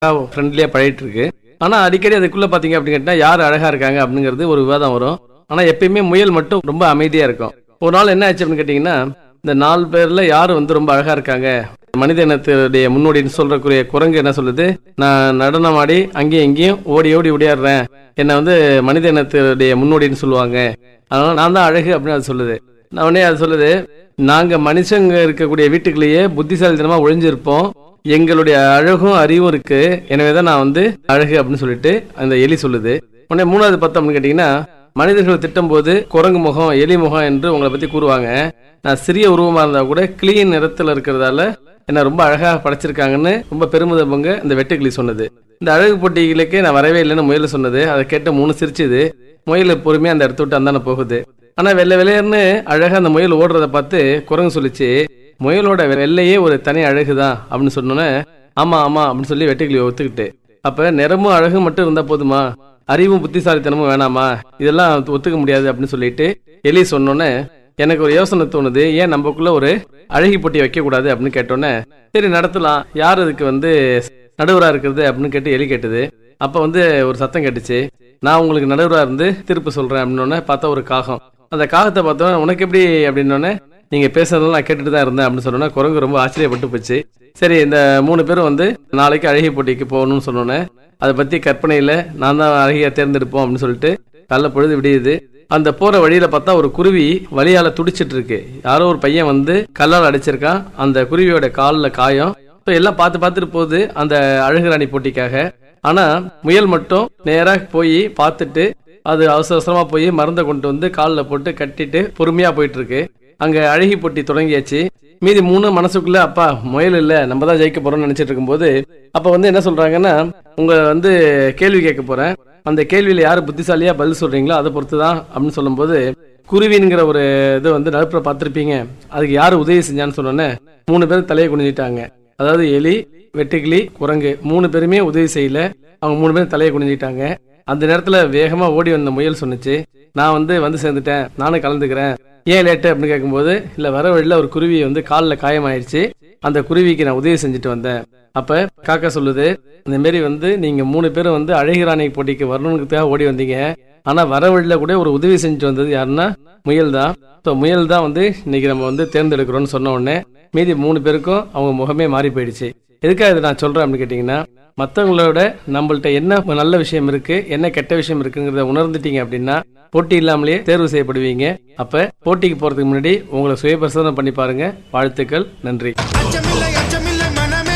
ஃப்ரெண்ட்லியா பழகிட்டு இருக்கு ஆனா அடிக்கடி அதுக்குள்ள பாத்தீங்க அப்படின்னு கேட்டா யார் அழகா இருக்காங்க அப்படிங்கிறது ஒரு விவாதம் வரும் ஆனா எப்பயுமே முயல் மட்டும் ரொம்ப அமைதியா இருக்கும் ஒரு நாள் என்ன ஆச்சு அப்படின்னு கேட்டீங்கன்னா இந்த நாலு பேர்ல யாரு வந்து ரொம்ப அழகா இருக்காங்க மனித இனத்துடைய முன்னோடின்னு சொல்றக்குரிய குரங்கு என்ன சொல்லுது நான் நடனம் ஆடி அங்கேயும் இங்கேயும் ஓடி ஓடி ஓடியாடுறேன் என்னை வந்து மனித இனத்துடைய முன்னோடின்னு சொல்லுவாங்க அதனால நான் தான் அழகு அப்படின்னு அது சொல்லுது நான் உடனே அது சொல்லுது நாங்க மனுஷங்க இருக்கக்கூடிய வீட்டுக்குள்ளேயே புத்திசாலித்தனமா ஒழிஞ்சிருப்போம் எங்களுடைய அழகும் அறிவும் இருக்கு எனவே தான் நான் வந்து அழகு அப்படின்னு சொல்லிட்டு அந்த எலி சொல்லுது உடனே மூணாவது பார்த்தோம் அப்படின்னு கேட்டீங்கன்னா மனிதர்கள் திட்டும் போது குரங்கு முகம் எலி முகம் என்று உங்களை பத்தி கூறுவாங்க நான் சிறிய உருவமா இருந்தா கூட கிளீன் நிறத்துல இருக்கிறதால என்ன ரொம்ப அழகா படைச்சிருக்காங்கன்னு ரொம்ப பெருமிதம் பங்க இந்த வெட்டுக்கிளி சொன்னது இந்த அழகு போட்டிகளுக்கே நான் வரவே இல்லைன்னு முயல் சொன்னது அதை கேட்ட மூணு சிரிச்சுது முயல் பொறுமையா அந்த இடத்த விட்டு அந்தான போகுது ஆனா வெள்ளை வெள்ளையர்னு அழகா அந்த முயல் ஓடுறத பார்த்து குரங்கு சொல்லிச்சு முயலோட வெள்ளையே ஒரு தனி அழகுதான் அப்படின்னு சொன்னோன்னே ஆமா ஆமா அப்படின்னு சொல்லி வெட்டுக்கிளி ஒத்துக்கிட்டு அப்ப நிறமும் அழகு மட்டும் இருந்தா போதுமா அறிவும் புத்திசாலித்தனமும் வேணாமா இதெல்லாம் ஒத்துக்க முடியாது அப்படின்னு சொல்லிட்டு எலி சொன்னோன்னே எனக்கு ஒரு யோசனை தோணுது ஏன் நமக்குள்ள ஒரு அழகி போட்டி வைக்க கூடாது அப்படின்னு கேட்டோன்னே சரி நடத்தலாம் யார் அதுக்கு வந்து நடுவரா இருக்கிறது அப்படின்னு கேட்டு எலி கேட்டது அப்ப வந்து ஒரு சத்தம் கேட்டுச்சு நான் உங்களுக்கு நடுவரா இருந்து தீர்ப்பு சொல்றேன் அப்படின்னோடனே பார்த்தா ஒரு காகம் அந்த காகத்தை பார்த்தோன்னே உனக்கு எப்படி அப்படின்னோடனே நீங்க பேசுறதெல்லாம் நான் கேட்டுட்டு தான் இருந்தேன் அப்படின்னு சொன்னோன்னே குரங்கு ரொம்ப ஆச்சரியப்பட்டு போச்சு சரி இந்த மூணு பேரும் வந்து நாளைக்கு அழகி போட்டிக்கு போகணும்னு சொன்னோன்னே அதை பத்தி கற்பனையில நான் தான் அழகியா தேர்ந்தெடுப்போம் அப்படின்னு சொல்லிட்டு நல்ல பொழுது விடியுது அந்த போற வழியில பார்த்தா ஒரு குருவி வழியால துடிச்சிட்டு இருக்கு யாரோ ஒரு பையன் வந்து கல்லால் அடிச்சிருக்கான் அந்த குருவியோட காலில் காயம் இப்போ எல்லாம் பார்த்து பார்த்துட்டு போகுது அந்த அழகுராணி போட்டிக்காக ஆனா முயல் மட்டும் நேரா போய் பார்த்துட்டு அது அவசர அவசரமா போய் மருந்தை கொண்டு வந்து காலில் போட்டு கட்டிட்டு பொறுமையா போயிட்டு இருக்கு அங்க அழகி போட்டி தொடங்கியாச்சு மீதி மூணு மனசுக்குள்ள அப்பா முயல் இல்ல நம்ம தான் ஜெயிக்க போறோம்னு நினைச்சிட்டு இருக்கும்போது அப்ப வந்து என்ன சொல்றாங்கன்னா உங்க வந்து கேள்வி கேட்க போறேன் அந்த கேள்வியில யாரு புத்திசாலியா பதில் சொல்றீங்களோ அதை பொறுத்து தான் அப்படின்னு சொல்லும்போது குருவிங்கிற ஒரு இது வந்து நடுப்புற பார்த்திருப்பீங்க அதுக்கு யாரு உதவி செஞ்சான்னு சொன்னோன்னே மூணு பேரும் தலையை குனிஞ்சிட்டாங்க அதாவது எலி வெட்டுக்கிளி குரங்கு மூணு பேருமே உதவி செய்யல அவங்க மூணு பேரும் தலையை குனிஞ்சிட்டாங்க அந்த நேரத்துல வேகமா ஓடி வந்த முயல் சொன்னுச்சு நான் வந்து வந்து சேர்ந்துட்டேன் நானும் கலந்துக்கிறேன் ஏன் லேட்டு அப்படின்னு கேட்கும்போது இல்ல வர வழியில ஒரு குருவி வந்து காலில் காயமாயிருச்சு அந்த குருவிக்கு நான் உதவி செஞ்சுட்டு வந்தேன் அப்ப காக்கா சொல்லுது இந்த மாரி வந்து நீங்க மூணு பேரும் வந்து அழகிராணி போட்டிக்கு வரணுங்கிறதுக்காக ஓடி வந்தீங்க ஆனா வர வழியில கூட ஒரு உதவி செஞ்சுட்டு வந்தது யாருன்னா முயல் தான் ஸோ முயல் தான் வந்து இன்னைக்கு நம்ம வந்து தேர்ந்தெடுக்கிறோம்னு சொன்ன உடனே மீதி மூணு பேருக்கும் அவங்க முகமே மாறி போயிடுச்சு எதுக்காக இதை நான் சொல்றேன் அப்படின்னு கேட்டீங்கன்னா மற்றவங்களோட நம்மள்ட்ட என்ன நல்ல விஷயம் இருக்கு என்ன கெட்ட விஷயம் இருக்குங்கிறத உணர்ந்துட்டீங்க அப்படின்னா போட்டி இல்லாமலேயே தேர்வு செய்யப்படுவீங்க அப்ப போட்டிக்கு போறதுக்கு முன்னாடி உங்களை சுய பரிசோதனை பண்ணி பாருங்க வாழ்த்துக்கள் நன்றி அச்சமில்லை அச்சமில்லை மனமே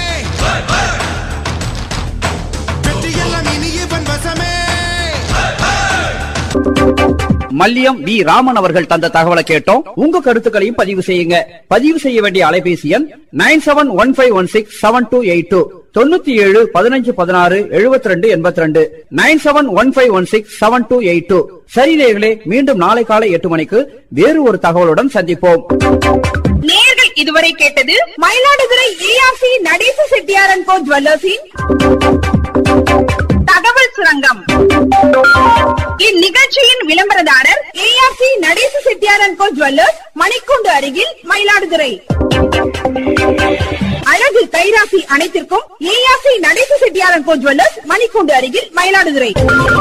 வெற்றியெல்லாம் இனி இவன் வசமே மல்லியம் வி ராமன் அவர்கள் தந்த தகவலை கேட்டோம் உங்க கருத்துக்களையும் பதிவு செய்யுங்க பதிவு செய்ய வேண்டிய அலைபேசி எண் nine seven one five one six seven two eight two தொண்ணூத்தி ஏழு பதினஞ்சு பதினாறு எழுபத்தி ரெண்டு எண்பத்தி ரெண்டு nine seven one five one six seven two eight two சரி நேயர்களே மீண்டும் நாளை காலை எட்டு மணிக்கு வேறு ஒரு தகவலுடன் சந்திப்போம் நேர்கள் இதுவரை கேட்டது மயிலாடுதுறை ஏஆர்சி நடேச செட்டியாரன் கோ ஜுவல்லர்ஸின் தகவல் சுரங்கம் இந்நிகழ்ச்சியின் விளம்பரதாரர் ஏஆர்சி நடேச செட்டியாரன் கோ ஜுவல்லர்ஸ் மணிக்கூண்டு அருகில் மயிலாடுதுறை அழகு கைராசி அனைத்திற்கும் ஏஆர்சி நடேச செட்டியாரன் கோ ஜுவல்லர்ஸ் மணிக்கூண்டு அருகில் மயிலாடுதுறை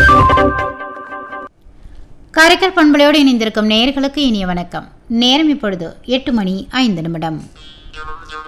காரைக்கால் பண்பலையோடு இணைந்திருக்கும் நேயர்களுக்கு இனிய வணக்கம் நேரம் இப்பொழுது எட்டு மணி ஐந்து நிமிடம்